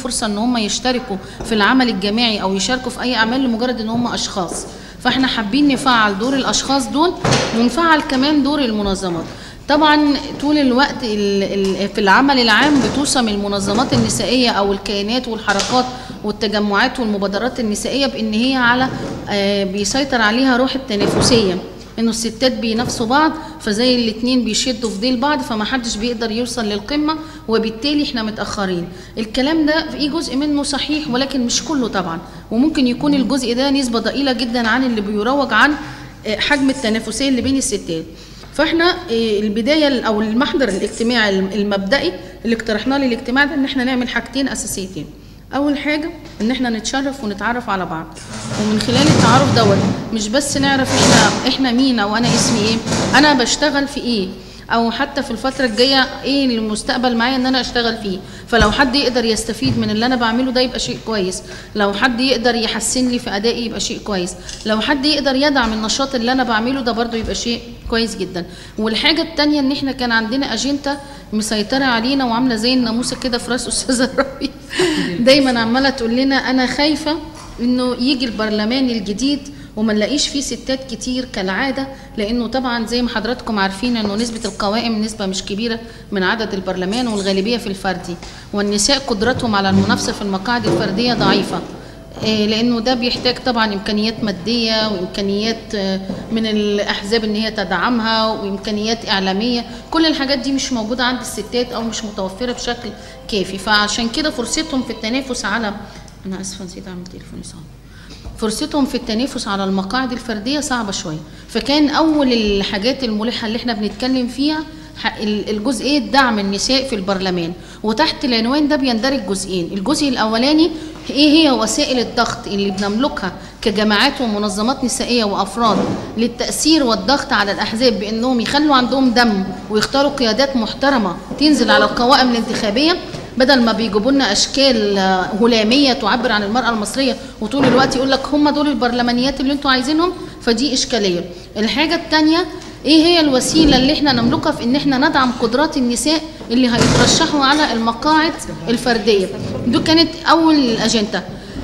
فرصه ان هم يشتركوا في العمل الجماعي او يشاركوا في اي اعمال لمجرد ان هم اشخاص فاحنا حابين نفعل دور الاشخاص دول ونفعل كمان دور المنظمات طبعا طول الوقت ال- ال- في العمل العام بتوصم المنظمات النسائيه او الكيانات والحركات والتجمعات والمبادرات النسائيه بان هي على آه، بيسيطر عليها روح التنافسيه انه الستات بينافسوا بعض فزي الاتنين بيشدوا في ديل بعض فما حدش بيقدر يوصل للقمه وبالتالي احنا متاخرين الكلام ده في جزء منه صحيح ولكن مش كله طبعا وممكن يكون الجزء ده نسبه ضئيله جدا عن اللي بيروج عن آه، حجم التنافسيه اللي بين الستات فاحنا آه، البدايه او المحضر الاجتماعي المبدئي اللي اقترحناه للاجتماع ده ان احنا نعمل حاجتين اساسيتين اول حاجه ان احنا نتشرف ونتعرف على بعض ومن خلال التعارف دوت مش بس نعرف احنا احنا مين او انا اسمي ايه انا بشتغل في ايه او حتى في الفتره الجايه ايه المستقبل معايا ان انا اشتغل فيه فلو حد يقدر يستفيد من اللي انا بعمله ده يبقى شيء كويس لو حد يقدر يحسن لي في ادائي يبقى شيء كويس لو حد يقدر يدعم النشاط اللي انا بعمله ده برضو يبقى شيء كويس جدا والحاجه التانية ان احنا كان عندنا اجنده مسيطره علينا وعامله زي الناموسه كده في راس استاذه ربي دايما عماله تقول لنا انا خايفه انه يجي البرلمان الجديد وما نلاقيش فيه ستات كتير كالعاده لانه طبعا زي ما حضراتكم عارفين انه نسبه القوائم نسبه مش كبيره من عدد البرلمان والغالبيه في الفردي والنساء قدرتهم على المنافسه في المقاعد الفرديه ضعيفه إيه، لانه ده بيحتاج طبعا امكانيات ماديه وامكانيات آه، من الاحزاب ان هي تدعمها وامكانيات اعلاميه كل الحاجات دي مش موجوده عند الستات او مش متوفره بشكل كافي فعشان كده فرصتهم في التنافس على انا اسفه نسيت اعمل تليفوني صعب فرصتهم في التنافس على المقاعد الفرديه صعبه شويه فكان اول الحاجات الملحه اللي احنا بنتكلم فيها ح- ال- الجزئيه دعم النساء في البرلمان وتحت العنوان ده بيندرج جزئين الجزء الاولاني ايه هي وسائل الضغط اللي بنملكها كجماعات ومنظمات نسائيه وافراد للتاثير والضغط على الاحزاب بانهم يخلوا عندهم دم ويختاروا قيادات محترمه تنزل على القوائم الانتخابيه بدل ما بيجيبوا لنا اشكال آه، هلاميه تعبر عن المراه المصريه وطول الوقت يقول لك هم دول البرلمانيات اللي انتوا عايزينهم فدي اشكاليه الحاجه الثانيه ايه هي الوسيله اللي احنا نملكها في ان احنا ندعم قدرات النساء اللي هيترشحوا على المقاعد الفرديه دي كانت اول الاجنده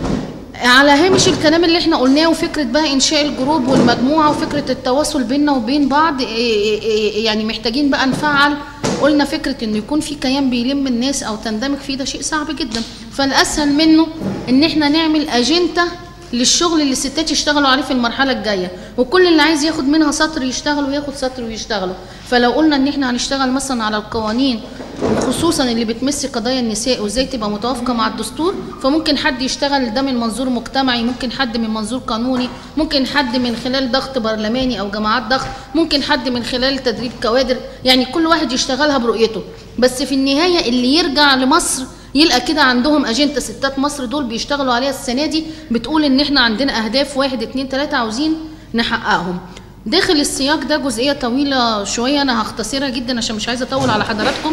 على هامش الكلام اللي احنا قلناه وفكره بقى انشاء الجروب والمجموعه وفكره التواصل بيننا وبين بعض إيه إيه إيه يعني محتاجين بقى نفعل قلنا فكره انه يكون في كيان بيلم الناس او تندمج فيه ده شيء صعب جدا فالاسهل منه ان احنا نعمل اجنده للشغل اللي الستات يشتغلوا عليه في المرحله الجايه وكل اللي عايز ياخد منها سطر يشتغل وياخد سطر ويشتغلوا فلو قلنا ان احنا هنشتغل مثلا على القوانين وخصوصا اللي بتمس قضايا النساء وازاي تبقى متوافقه مع الدستور فممكن حد يشتغل ده من منظور مجتمعي ممكن حد من منظور قانوني ممكن حد من خلال ضغط برلماني او جماعات ضغط ممكن حد من خلال تدريب كوادر يعني كل واحد يشتغلها برؤيته بس في النهايه اللي يرجع لمصر يلقى كده عندهم اجنده ستات مصر دول بيشتغلوا عليها السنه دي بتقول ان احنا عندنا اهداف واحد اتنين تلاته عاوزين نحققهم داخل السياق ده جزئيه طويله شويه انا هختصرها جدا عشان مش عايزه اطول على حضراتكم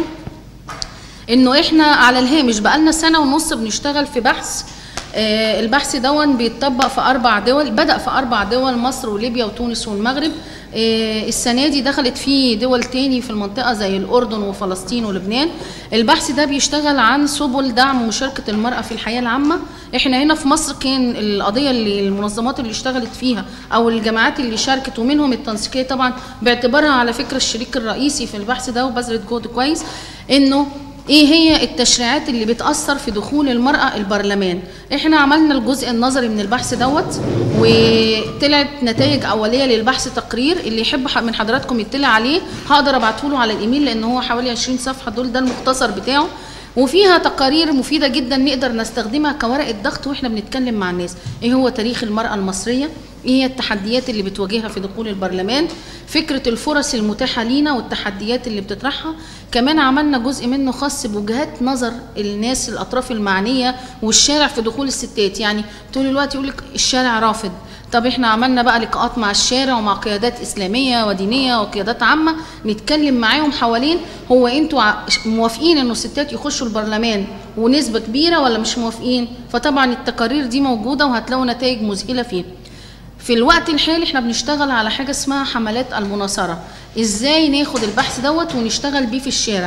انه احنا على الهامش بقالنا سنه ونص بنشتغل في بحث آه، البحث دون بيتطبق في اربع دول بدا في اربع دول مصر وليبيا وتونس والمغرب آه، السنه دي دخلت فيه دول تاني في المنطقه زي الاردن وفلسطين ولبنان البحث ده بيشتغل عن سبل دعم مشاركه المراه في الحياه العامه احنا هنا في مصر كان القضيه اللي المنظمات اللي اشتغلت فيها او الجماعات اللي شاركت ومنهم التنسيقيه طبعا باعتبارها على فكره الشريك الرئيسي في البحث ده وبذلت جهد كويس انه ايه هي التشريعات اللي بتاثر في دخول المراه البرلمان احنا عملنا الجزء النظري من البحث دوت وطلعت نتائج اوليه للبحث تقرير اللي يحب ح- من حضراتكم يطلع عليه هقدر ابعته له على الايميل لان هو حوالي 20 صفحه دول ده المختصر بتاعه وفيها تقارير مفيده جدا نقدر نستخدمها كورقه ضغط واحنا بنتكلم مع الناس ايه هو تاريخ المراه المصريه ايه هي التحديات اللي بتواجهها في دخول البرلمان فكره الفرص المتاحه لينا والتحديات اللي بتطرحها كمان عملنا جزء منه خاص بوجهات نظر الناس الاطراف المعنيه والشارع في دخول الستات يعني طول الوقت يقول لك الشارع رافض طب احنا عملنا بقى لقاءات مع الشارع ومع قيادات اسلاميه ودينيه وقيادات عامه نتكلم معاهم حوالين هو انتوا ع- موافقين انه الستات يخشوا البرلمان ونسبه كبيره ولا مش موافقين فطبعا التقارير دي موجوده وهتلاقوا نتائج مذهله فيها في الوقت الحالي احنا بنشتغل على حاجه اسمها حملات المناصره ازاي ناخد البحث دوت ونشتغل بيه في الشارع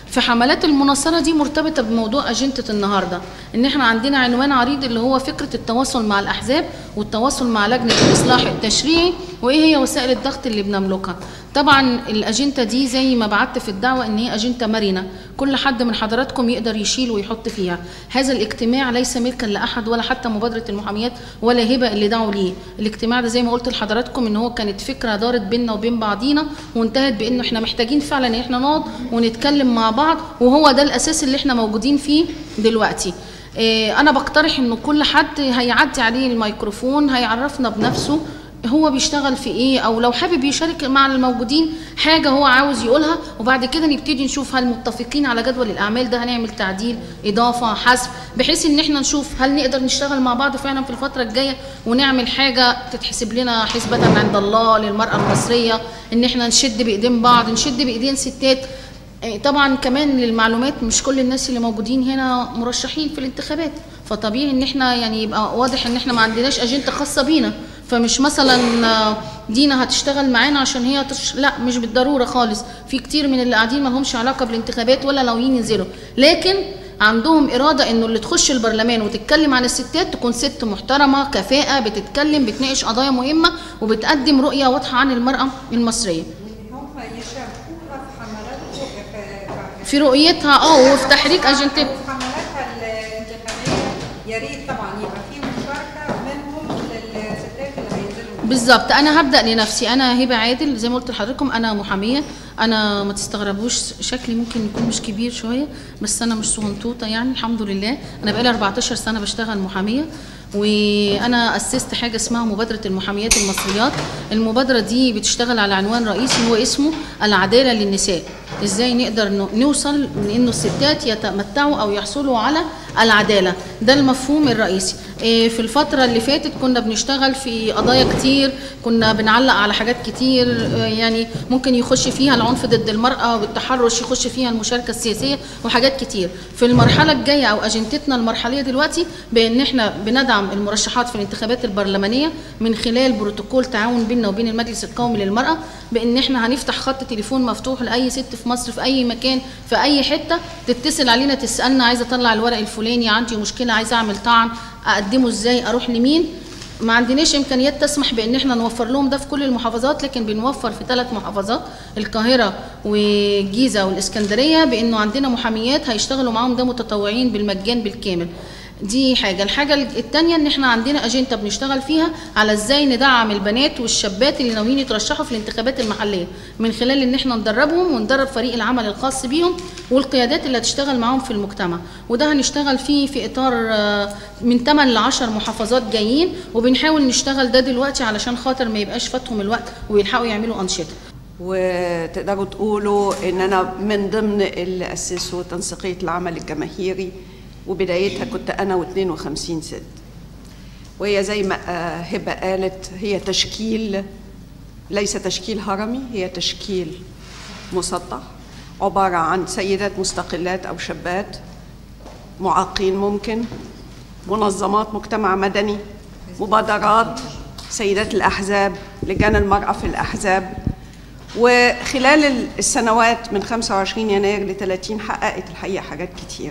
في حملات المناصرة دي مرتبطة بموضوع أجندة النهاردة إن إحنا عندنا عنوان عريض اللي هو فكرة التواصل مع الأحزاب والتواصل مع لجنة الإصلاح التشريعي وإيه هي وسائل الضغط اللي بنملكها طبعا الأجندة دي زي ما بعت في الدعوة إن هي أجندة مرنة كل حد من حضراتكم يقدر يشيل ويحط فيها هذا الاجتماع ليس ملكا لأحد ولا حتى مبادرة المحاميات ولا هبة اللي دعوا ليه الاجتماع ده زي ما قلت لحضراتكم إن هو كانت فكرة دارت بيننا وبين بعضينا وانتهت بإنه إحنا محتاجين فعلا إن إحنا نقعد ونتكلم مع بعض وهو ده الأساس اللي إحنا موجودين فيه دلوقتي إيه، أنا بقترح إنه كل حد هيعدي عليه الميكروفون هيعرفنا بنفسه هو بيشتغل في ايه او لو حابب يشارك مع الموجودين حاجه هو عاوز يقولها وبعد كده نبتدي نشوف هل متفقين على جدول الاعمال ده هنعمل تعديل اضافه حذف بحيث ان احنا نشوف هل نقدر نشتغل مع بعض فعلا في الفتره الجايه ونعمل حاجه تتحسب لنا حسبه عند الله للمراه المصريه ان احنا نشد بايدين بعض نشد بايدين ستات إيه، طبعا كمان للمعلومات مش كل الناس اللي موجودين هنا مرشحين في الانتخابات فطبيعي ان احنا يعني يبقى واضح ان احنا ما عندناش اجنده خاصه بينا فمش مثلا آه، دينا هتشتغل معانا عشان هي تش... لا مش بالضروره خالص في كتير من اللي قاعدين ما لهمش علاقه بالانتخابات ولا ناويين ينزلوا لكن عندهم اراده انه اللي تخش البرلمان وتتكلم عن الستات تكون ست محترمه كفاءه بتتكلم بتناقش قضايا مهمه وبتقدم رؤيه واضحه عن المراه المصريه هم يشاركوها في حملاتهم في- في رؤيتها اه وفي تحريك اجندتها في حملاتها الانتخابيه يا ريت طبعا يبقى في مشاركه منهم للستات اللي هينزلوا بالظبط انا هبدا لنفسي انا هبه عادل زي ما قلت لحضراتكم انا محاميه انا ما تستغربوش شكلي ممكن يكون مش كبير شويه بس انا مش صغنطوطه يعني الحمد لله انا بقالي 14 سنه بشتغل محاميه وانا اسست حاجه اسمها مبادره المحاميات المصريات المبادره دي بتشتغل على عنوان رئيسي هو اسمه العداله للنساء ازاي نقدر ن- نوصل من انه الستات يتمتعوا او يحصلوا على العداله ده المفهوم الرئيسي إيه، في الفتره اللي فاتت كنا بنشتغل في قضايا كتير كنا بنعلق على حاجات كتير آه، يعني ممكن يخش فيها العنف ضد المراه والتحرش يخش فيها المشاركه السياسيه وحاجات كتير في المرحله الجايه او اجندتنا المرحليه دلوقتي بان احنا بندعم المرشحات في الانتخابات البرلمانيه من خلال بروتوكول تعاون بيننا وبين المجلس القومي للمراه بان احنا هنفتح خط تليفون مفتوح لاي ست في مصر في اي مكان في اي حته تتصل علينا تسالنا عايزه اطلع الورق الفلاني عندي مشكله عايزه اعمل طعن اقدمه ازاي اروح لمين ما عندناش امكانيات تسمح بان احنا نوفر لهم ده في كل المحافظات لكن بنوفر في ثلاث محافظات القاهره والجيزه والاسكندريه بانه عندنا محاميات هيشتغلوا معاهم ده متطوعين بالمجان بالكامل دي حاجه الحاجه الثانيه ان احنا عندنا اجنده بنشتغل فيها على ازاي ندعم البنات والشابات اللي ناويين يترشحوا في الانتخابات المحليه من خلال ان احنا ندربهم وندرب فريق العمل الخاص بيهم والقيادات اللي هتشتغل معاهم في المجتمع وده هنشتغل فيه في اطار آه، من 8 ل 10 محافظات جايين وبنحاول نشتغل ده دلوقتي علشان خاطر ما يبقاش فاتهم الوقت ويلحقوا يعملوا انشطه وتقدروا تقولوا ان انا من ضمن اللي اسسوا تنسيقيه العمل الجماهيري وبدايتها كنت انا و52 ست وهي زي ما آه، هبه قالت هي تشكيل ليس تشكيل هرمي هي تشكيل مسطح عباره عن سيدات مستقلات او شابات معاقين ممكن منظمات مجتمع مدني مبادرات سيدات الأحزاب لجان المرأة في الأحزاب وخلال السنوات من 25 يناير ل 30 حققت الحقيقة حاجات كتير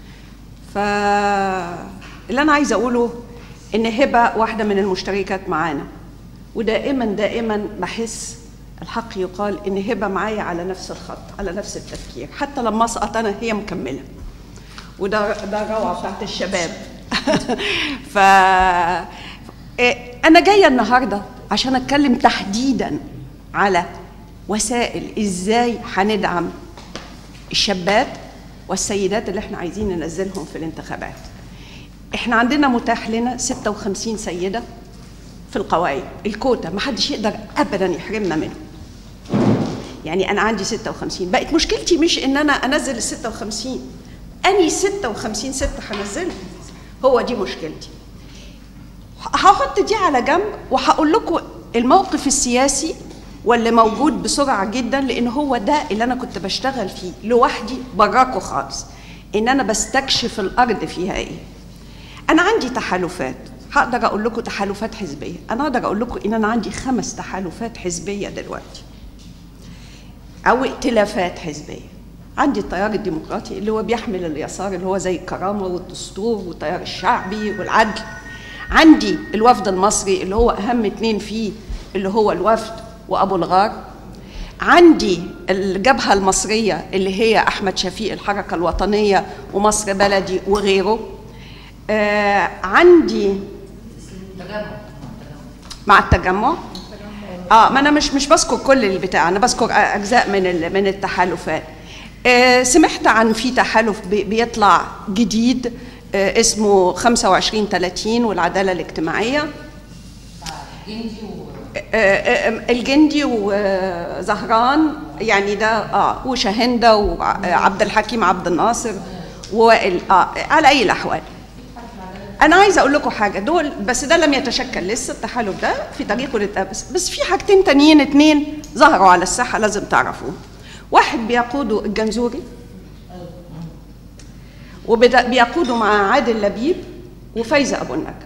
فاللي أنا عايزة أقوله إن هبة واحدة من المشتركات معانا ودائما دائما بحس الحق يقال إن هبة معايا على نفس الخط على نفس التفكير حتى لما أسقط أنا هي مكملة وده ده الروعه بتاعت الشباب ف إيه، انا جايه النهارده عشان اتكلم تحديدا على وسائل ازاي هندعم الشابات والسيدات اللي احنا عايزين ننزلهم في الانتخابات احنا عندنا متاح لنا 56 سيده في القوائم الكوتا ما حدش يقدر ابدا يحرمنا منه يعني انا عندي 56 بقت مشكلتي مش ان انا انزل ال 56 اني 56 ست هنزلها هو دي مشكلتي هحط دي على جنب وهقول لكم الموقف السياسي واللي موجود بسرعه جدا لان هو ده اللي انا كنت بشتغل فيه لوحدي براكوا خالص ان انا بستكشف الارض فيها ايه انا عندي تحالفات هقدر اقول لكم تحالفات حزبيه انا اقدر اقول لكم ان انا عندي خمس تحالفات حزبيه دلوقتي او ائتلافات حزبيه عندي التيار الديمقراطي اللي هو بيحمل اليسار اللي هو زي الكرامه والدستور والتيار الشعبي والعدل عندي الوفد المصري اللي هو اهم اتنين فيه اللي هو الوفد وابو الغار عندي الجبهه المصريه اللي هي احمد شفيق الحركه الوطنيه ومصر بلدي وغيره آه عندي مع التجمع اه ما انا مش مش بذكر كل البتاع انا بذكر اجزاء من ال- من التحالفات آه سمعت عن في تحالف بي- بيطلع جديد آه اسمه 25 30 والعداله الاجتماعيه آه، آه، الجندي وزهران يعني ده اه وشاهندة وعبد الحكيم عبد الناصر ووائل اه على اي الاحوال انا عايزه اقول لكم حاجه دول بس ده لم يتشكل لسه التحالف ده في طريقه للتأبس بس في حاجتين تانيين اتنين ظهروا على الساحه لازم تعرفوه واحد بيقوده الجنزوري وبيقوده مع عادل لبيب وفايزه ابو النجا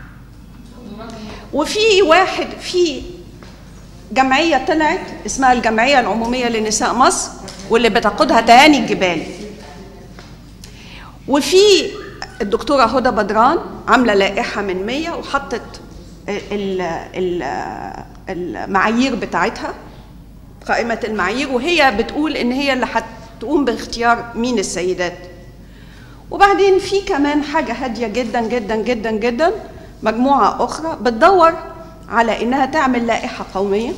وفي واحد في جمعية طلعت اسمها الجمعية العمومية لنساء مصر واللي بتقودها تهاني الجبالي وفي الدكتورة هدى بدران عاملة لائحة من 100 وحطت ال- ال- المعايير بتاعتها قائمة المعايير وهي بتقول إن هي اللي هتقوم باختيار مين السيدات وبعدين في كمان حاجة هادية جدا جدا جدا جدا مجموعة أخرى بتدور على إنها تعمل لائحة قومية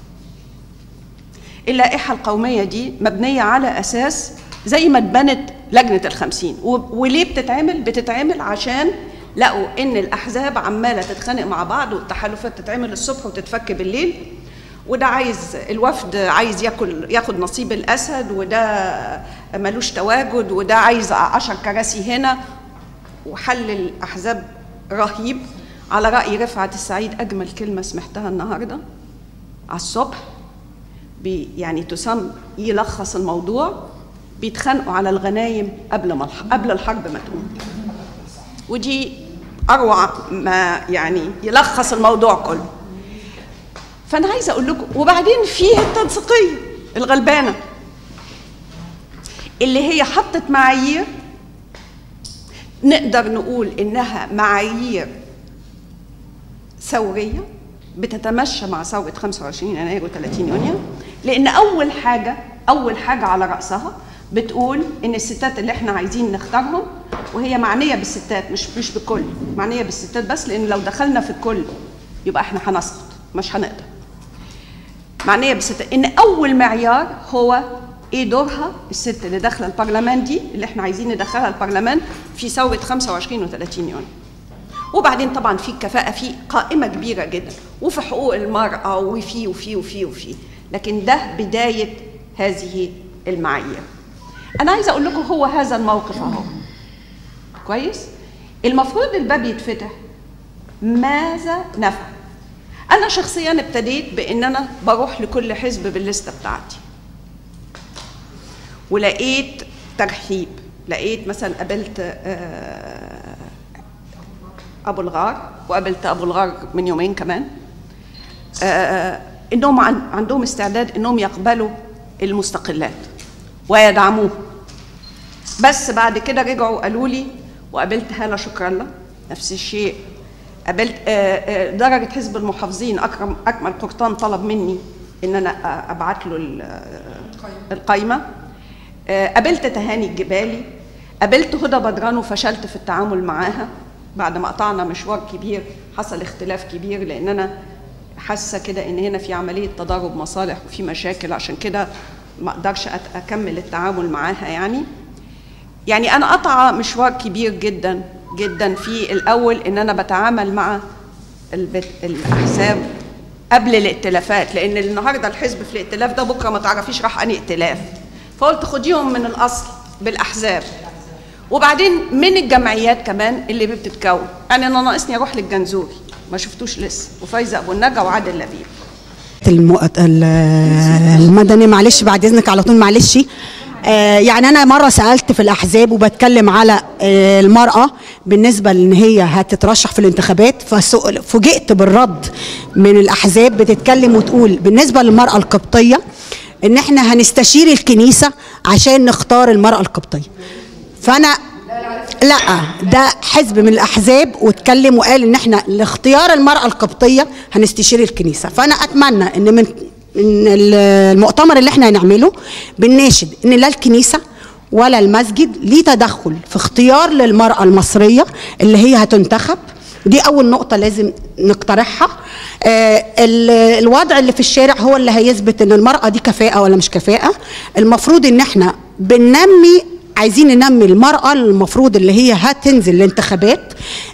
اللائحة القومية دي مبنية على أساس زي ما اتبنت لجنة الخمسين و- وليه بتتعمل؟ بتتعمل عشان لقوا إن الأحزاب عمالة تتخانق مع بعض والتحالفات تتعمل الصبح وتتفك بالليل وده عايز الوفد عايز ياكل ياخد نصيب الأسد وده ملوش تواجد وده عايز عشر كراسي هنا وحل الأحزاب رهيب على رأي رفعت السعيد أجمل كلمة سمعتها النهاردة على الصبح بي يعني تسم يلخص الموضوع بيتخانقوا على الغنايم قبل ما الح- قبل الحرب ما تقوم ودي اروع ما يعني يلخص الموضوع كله فانا عايزه اقول لكم وبعدين فيه التنسيقيه الغلبانه اللي هي حطت معايير نقدر نقول انها معايير ثوريه بتتمشى مع ثوره 25 يناير و30 يونيو لان اول حاجه اول حاجه على راسها بتقول ان الستات اللي احنا عايزين نختارهم وهي معنيه بالستات مش مش بكل معنيه بالستات بس لان لو دخلنا في الكل يبقى احنا هنسقط مش هنقدر معنيه بالستات ان اول معيار هو ايه دورها الست اللي داخله البرلمان دي اللي احنا عايزين ندخلها البرلمان في ثوره 25 و30 يونيو وبعدين طبعا في الكفاءة في قائمة كبيرة جدا وفي حقوق المرأة وفي وفي وفي وفي لكن ده بداية هذه المعايير أنا عايزة أقول لكم هو هذا الموقف أهو كويس المفروض الباب يتفتح ماذا نفعل أنا شخصيا ابتديت بإن أنا بروح لكل حزب بالليستة بتاعتي ولقيت ترحيب لقيت مثلا قابلت آه، ابو الغار وقابلت ابو الغار من يومين كمان آه انهم عن عندهم استعداد انهم يقبلوا المستقلات ويدعموه بس بعد كده رجعوا قالوا لي وقابلت هاله شكر الله نفس الشيء قابلت آه آه درجه حزب المحافظين اكرم اكمل قرطان طلب مني ان انا آه، ابعت له ال- آه، القايمه آه، قابلت تهاني الجبالي قابلت هدى بدران وفشلت في التعامل معاها بعد ما قطعنا مشوار كبير حصل اختلاف كبير لان انا حاسه كده ان هنا في عمليه تضارب مصالح وفي مشاكل عشان كده ما اقدرش أت- اكمل التعامل معاها يعني يعني انا قطع مشوار كبير جدا جدا في الاول ان انا بتعامل مع البت... الاحزاب قبل الائتلافات لان النهارده الحزب في الائتلاف ده بكره ما تعرفيش راح انهي ائتلاف فقلت خديهم من الاصل بالاحزاب وبعدين من الجمعيات كمان اللي بتتكون يعني انا ناقصني اروح للجنزوري ما شفتوش لسه وفايزه ابو النجا وعادل لبيب الم... ال- المدني معلش بعد اذنك على طول معلش آه، يعني انا مره سالت في الاحزاب وبتكلم على آه، المراه بالنسبه لان هي هتترشح في الانتخابات ففوجئت بالرد من الاحزاب بتتكلم وتقول بالنسبه للمراه القبطيه ان احنا هنستشير الكنيسه عشان نختار المراه القبطيه فانا لا ده حزب من الاحزاب واتكلم وقال ان احنا لاختيار المراه القبطيه هنستشير الكنيسه فانا اتمنى ان من من المؤتمر اللي احنا هنعمله بنناشد ان لا الكنيسه ولا المسجد ليه تدخل في اختيار للمراه المصريه اللي هي هتنتخب دي اول نقطه لازم نقترحها آه ال- الوضع اللي في الشارع هو اللي هيثبت ان المراه دي كفاءه ولا مش كفاءه المفروض ان احنا بننمي عايزين ننمي المرأة المفروض اللي هي هتنزل الانتخابات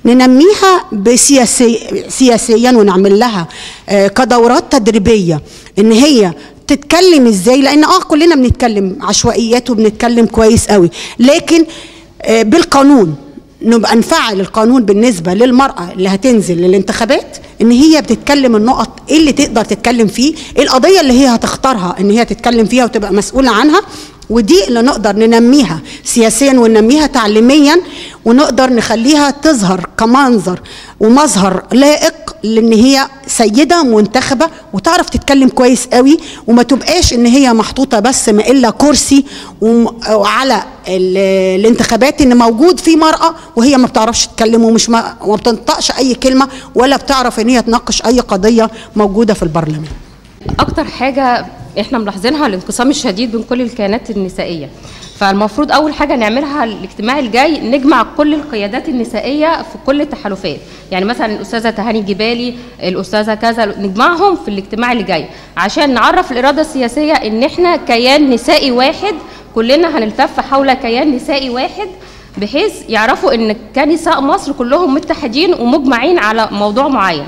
ننميها بسياسي سياسيا ونعمل لها آه، كدورات تدريبية ان هي تتكلم ازاي لان اه كلنا بنتكلم عشوائيات وبنتكلم كويس قوي لكن آه، بالقانون نبقى نفعل القانون بالنسبه للمراه اللي هتنزل للانتخابات ان هي بتتكلم النقط ايه اللي تقدر تتكلم فيه ايه القضيه اللي هي هتختارها ان هي تتكلم فيها وتبقى مسؤوله عنها ودي اللي نقدر ننميها سياسيا وننميها تعليميا ونقدر نخليها تظهر كمنظر ومظهر لائق لان هي سيده منتخبه وتعرف تتكلم كويس قوي وما تبقاش ان هي محطوطه بس ما الا كرسي وم- وعلى ال- الانتخابات ان موجود في مراه وهي ما بتعرفش تتكلم ومش ما, وما بتنطقش اي كلمه ولا بتعرف ان هي تناقش اي قضيه موجوده في البرلمان اكتر حاجه احنا ملاحظينها الانقسام الشديد بين كل الكيانات النسائيه فالمفروض اول حاجه نعملها الاجتماع الجاي نجمع كل القيادات النسائيه في كل التحالفات يعني مثلا الاستاذه تهاني جبالي الاستاذه كذا نجمعهم في الاجتماع اللي جاي عشان نعرف الاراده السياسيه ان احنا كيان نسائي واحد كلنا هنلتف حول كيان نسائي واحد بحيث يعرفوا ان كنساء مصر كلهم متحدين ومجمعين على موضوع معين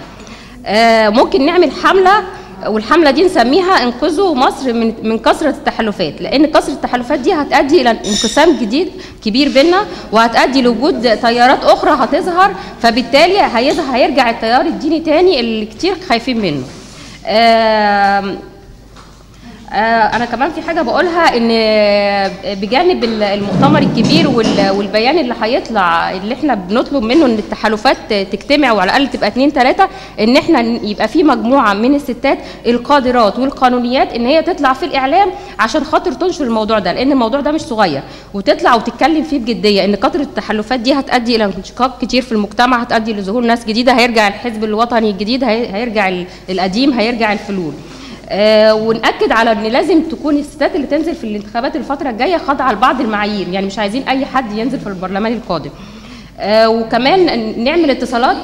آه، ممكن نعمل حمله والحمله دي نسميها انقذوا مصر من من كثره التحالفات لان كثره التحالفات دي هتؤدي الى انقسام جديد كبير بينا وهتؤدي لوجود تيارات اخرى هتظهر فبالتالي هيظهر هيرجع التيار الديني تاني اللي كتير خايفين منه آم، آه، انا كمان في حاجه بقولها ان بجانب ال- المؤتمر الكبير وال- والبيان اللي هيطلع اللي احنا بنطلب منه ان التحالفات تجتمع وعلى الاقل تبقى اتنين تلاته ان احنا ن- يبقى في مجموعه من الستات القادرات والقانونيات ان هي تطلع في الاعلام عشان خاطر تنشر الموضوع ده لان الموضوع ده مش صغير وتطلع وتتكلم فيه بجديه ان كثره التحالفات دي هتؤدي الى انشقاق كتير في المجتمع هتؤدي لظهور ناس جديده هيرجع الحزب الوطني الجديد هي- هيرجع ال- القديم هيرجع الفلول آه، ونأكد على ان لازم تكون الستات اللي تنزل في الانتخابات الفتره الجايه خاضعه لبعض المعايير يعني مش عايزين اي حد ينزل في البرلمان القادم آه، وكمان نعمل اتصالات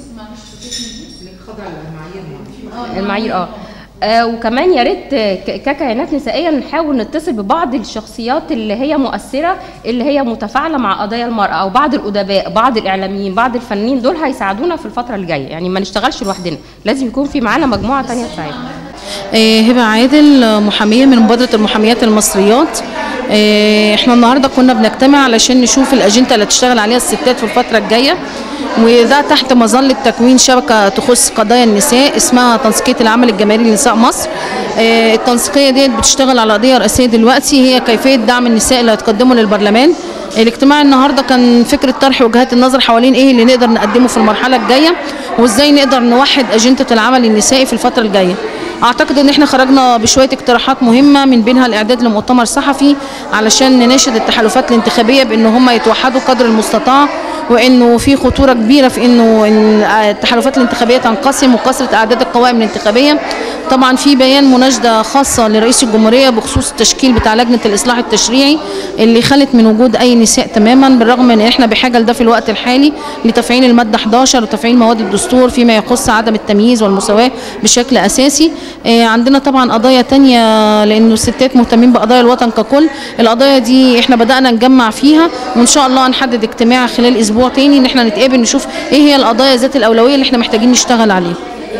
المعايير اه آه وكمان يا ريت آه، ك- ككيانات نسائيه نحاول نتصل ببعض الشخصيات اللي هي مؤثره اللي هي متفاعله مع قضايا المراه او بعض الادباء بعض الاعلاميين بعض الفنانين دول هيساعدونا في الفتره الجايه يعني ما نشتغلش لوحدنا لازم يكون في معانا مجموعه تانية تساعدنا آه، هبة عادل آه، محامية من مبادرة المحاميات المصريات آه، احنا النهاردة كنا بنجتمع علشان نشوف الأجندة اللي هتشتغل عليها الستات في الفترة الجاية وده تحت مظلة تكوين شبكة تخص قضايا النساء اسمها تنسيقية العمل الجماهيري لنساء مصر آه، التنسيقية ديت بتشتغل على قضية رئيسية دلوقتي هي كيفية دعم النساء اللي هتقدموا للبرلمان الاجتماع النهارده كان فكره طرح وجهات النظر حوالين ايه اللي نقدر نقدمه في المرحله الجايه وازاي نقدر نوحد اجنده العمل النسائي في الفتره الجايه اعتقد ان احنا خرجنا بشويه اقتراحات مهمه من بينها الاعداد لمؤتمر صحفي علشان نناشد التحالفات الانتخابيه بان هم يتوحدوا قدر المستطاع وانه في خطوره كبيره في انه إن التحالفات الانتخابيه تنقسم وكثره اعداد القوائم الانتخابيه طبعا في بيان مناشده خاصه لرئيس الجمهوريه بخصوص التشكيل بتاع لجنه الاصلاح التشريعي اللي خلت من وجود اي نساء تماما بالرغم من ان احنا بحاجه لده في الوقت الحالي لتفعيل الماده 11 وتفعيل مواد الدستور فيما يخص عدم التمييز والمساواه بشكل اساسي آه، عندنا طبعا قضايا تانية لانه الستات مهتمين بقضايا الوطن ككل القضايا دي احنا بدانا نجمع فيها وان شاء الله هنحدد اجتماع خلال اسبوع تاني ان احنا نتقابل نشوف ايه هي القضايا ذات الاولويه اللي احنا محتاجين نشتغل عليها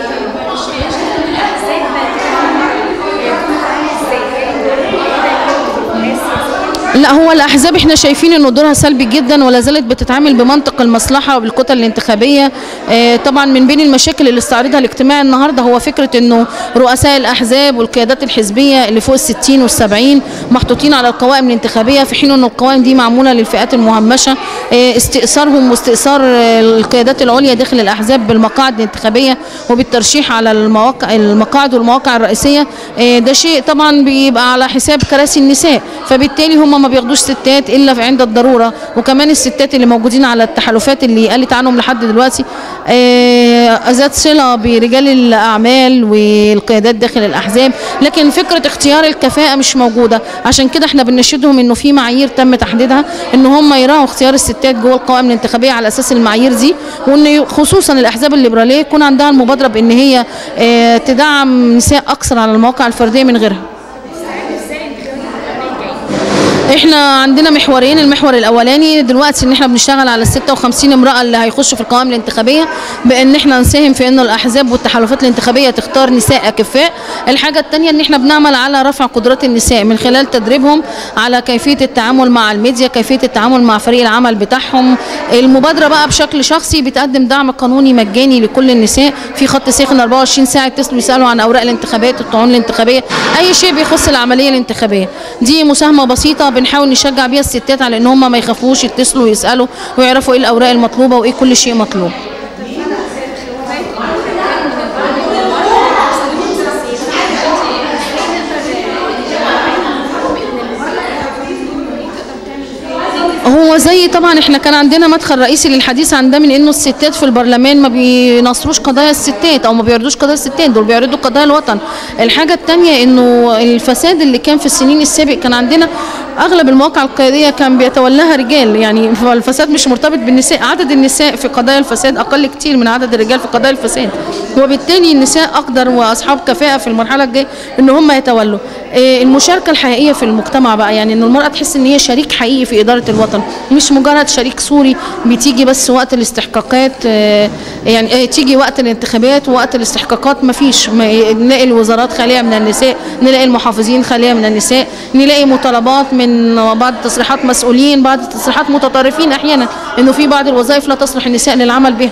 لا هو الاحزاب احنا شايفين انه دورها سلبي جدا ولا زالت بتتعامل بمنطق المصلحه وبالكتل الانتخابيه آه، طبعا من بين المشاكل اللي استعرضها الاجتماع النهارده هو فكره انه رؤساء الاحزاب والقيادات الحزبيه اللي فوق ال 60 وال 70 محطوطين على القوائم الانتخابيه في حين ان القوائم دي معموله للفئات المهمشه آه، استئثارهم واستئثار آه، القيادات العليا داخل الاحزاب بالمقاعد الانتخابيه وبالترشيح على المواقع المقاعد والمواقع الرئيسيه آه، ده شيء طبعا بيبقى على حساب كراسي النساء فبالتالي هم ما بياخدوش ستات الا في عند الضروره وكمان الستات اللي موجودين على التحالفات اللي قالت عنهم لحد دلوقتي آه، ذات صله برجال الاعمال والقيادات داخل الاحزاب لكن فكره اختيار الكفاءه مش موجوده عشان كده احنا بنشدهم انه في معايير تم تحديدها ان هم يراعوا اختيار الستات جوه القوائم الانتخابيه على اساس المعايير دي وان خصوصا الاحزاب الليبراليه يكون عندها المبادره بان هي آه، تدعم نساء اكثر على المواقع الفرديه من غيرها احنا عندنا محورين المحور الاولاني دلوقتي ان احنا بنشتغل على ال 56 امراه اللي هيخشوا في القوائم الانتخابيه بان احنا نساهم في انه الاحزاب والتحالفات الانتخابيه تختار نساء اكفاء الحاجه الثانيه ان احنا بنعمل على رفع قدرات النساء من خلال تدريبهم على كيفيه التعامل مع الميديا كيفيه التعامل مع فريق العمل بتاعهم المبادره بقى بشكل شخصي بتقدم دعم قانوني مجاني لكل النساء في خط ساخن 24 ساعه يتصلوا يسالوا عن اوراق الانتخابات الطعون الانتخابيه اي شيء بيخص العمليه الانتخابيه دي مساهمه بسيطه بنحاول نشجع بيها الستات على ان هم ما يخافوش يتصلوا ويسالوا ويعرفوا ايه الاوراق المطلوبه وايه كل شيء مطلوب هو زي طبعا احنا كان عندنا مدخل رئيسي للحديث عن ده من انه الستات في البرلمان ما بينصروش قضايا الستات او ما بيعرضوش قضايا الستات دول بيعرضوا قضايا الوطن الحاجه الثانيه انه الفساد اللي كان في السنين السابق كان عندنا اغلب المواقع القياديه كان بيتولاها رجال يعني الفساد مش مرتبط بالنساء عدد النساء في قضايا الفساد اقل كتير من عدد الرجال في قضايا الفساد وبالتالي النساء اقدر واصحاب كفاءه في المرحله الجايه ان هم يتولوا إيه المشاركه الحقيقيه في المجتمع بقى يعني ان المراه تحس ان هي شريك حقيقي في اداره الوطن مش مجرد شريك سوري بتيجي بس وقت الاستحقاقات آه، يعني آه، تيجي وقت الانتخابات ووقت الاستحقاقات مفيش ما- نلاقي الوزارات خاليه من النساء نلاقي المحافظين خاليه من النساء نلاقي مطالبات من بعض تصريحات مسؤولين بعض التصريحات متطرفين احيانا انه في بعض الوظائف لا تصلح النساء للعمل بها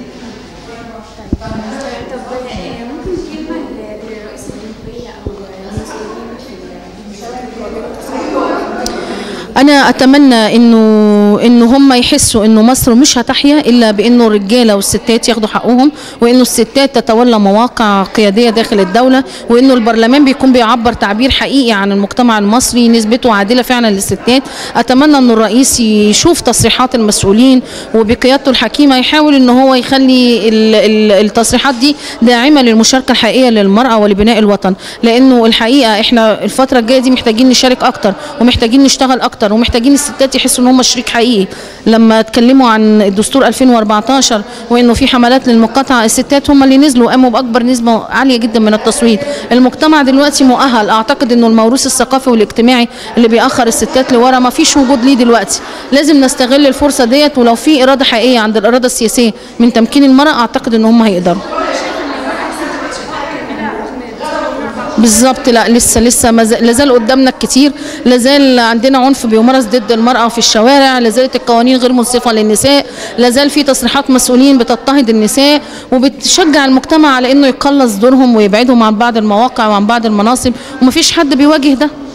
انا اتمنى انه انه هم يحسوا انه مصر مش هتحيا الا بانه الرجاله والستات ياخدوا حقهم وانه الستات تتولى مواقع قياديه داخل الدوله وانه البرلمان بيكون بيعبر تعبير حقيقي عن المجتمع المصري نسبته عادله فعلا للستات اتمنى انه الرئيس يشوف تصريحات المسؤولين وبقيادته الحكيمه يحاول ان هو يخلي ال- ال- التصريحات دي داعمه للمشاركه الحقيقيه للمراه ولبناء الوطن لانه الحقيقه احنا الفتره الجايه دي محتاجين نشارك اكتر ومحتاجين نشتغل اكتر ومحتاجين الستات يحسوا ان هم شريك حقيقي لما اتكلموا عن الدستور 2014 وانه في حملات للمقاطعه الستات هم اللي نزلوا قاموا باكبر نسبه عاليه جدا من التصويت المجتمع دلوقتي مؤهل اعتقد انه الموروث الثقافي والاجتماعي اللي بيأخر الستات لورا ما فيش وجود ليه دلوقتي لازم نستغل الفرصه ديت ولو في اراده حقيقيه عند الاراده السياسيه من تمكين المراه اعتقد ان هم هيقدروا بالظبط لا لسه لسه ما زال- لازال قدامنا كتير لازال عندنا عنف بيمارس ضد المرأة في الشوارع لازالت القوانين غير منصفة للنساء لازال في تصريحات مسؤولين بتضطهد النساء وبتشجع المجتمع على انه يقلص دورهم ويبعدهم عن بعض المواقع وعن بعض المناصب ومفيش حد بيواجه ده